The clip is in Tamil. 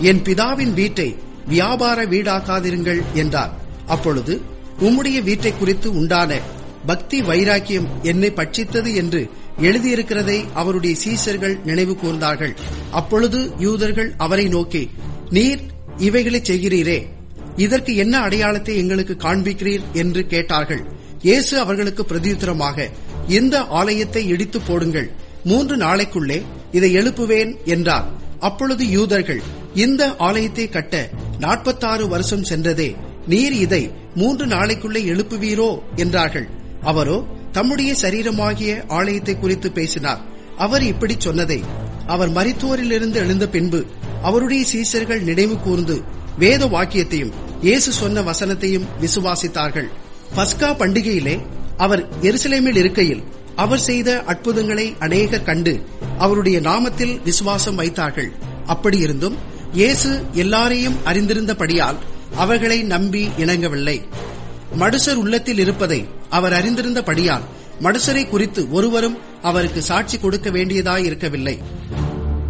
என் பிதாவின் வீட்டை வியாபார வீடாக்காதிருங்கள் என்றார் அப்பொழுது உம்முடைய வீட்டை குறித்து உண்டான பக்தி வைராக்கியம் என்னை பட்சித்தது என்று எழுதியிருக்கிறதை அவருடைய சீசர்கள் நினைவு கூர்ந்தார்கள் அப்பொழுது யூதர்கள் அவரை நோக்கி நீர் இவைகளை செய்கிறீரே இதற்கு என்ன அடையாளத்தை எங்களுக்கு காண்பிக்கிறீர் என்று கேட்டார்கள் இயேசு அவர்களுக்கு பிரதியுத்தரமாக இந்த ஆலயத்தை இடித்து போடுங்கள் மூன்று நாளைக்குள்ளே இதை எழுப்புவேன் என்றார் அப்பொழுது யூதர்கள் இந்த ஆலயத்தை கட்ட நாற்பத்தாறு வருஷம் சென்றதே நீர் இதை மூன்று நாளைக்குள்ளே எழுப்புவீரோ என்றார்கள் அவரோ தம்முடைய சரீரமாகிய ஆலயத்தை குறித்து பேசினார் அவர் இப்படி சொன்னதை அவர் மரித்தோரிலிருந்து எழுந்த பின்பு அவருடைய சீசர்கள் நினைவு கூர்ந்து வேத வாக்கியத்தையும் இயேசு சொன்ன வசனத்தையும் விசுவாசித்தார்கள் பஸ்கா பண்டிகையிலே அவர் எருசலேமில் இருக்கையில் அவர் செய்த அற்புதங்களை அநேகர் கண்டு அவருடைய நாமத்தில் விசுவாசம் வைத்தார்கள் அப்படியிருந்தும் இயேசு எல்லாரையும் அறிந்திருந்தபடியால் அவர்களை நம்பி இணங்கவில்லை மடுசர் உள்ளத்தில் இருப்பதை அவர் அறிந்திருந்தபடியால் மடுசரை குறித்து ஒருவரும் அவருக்கு சாட்சி கொடுக்க வேண்டியதாயிருக்கவில்லை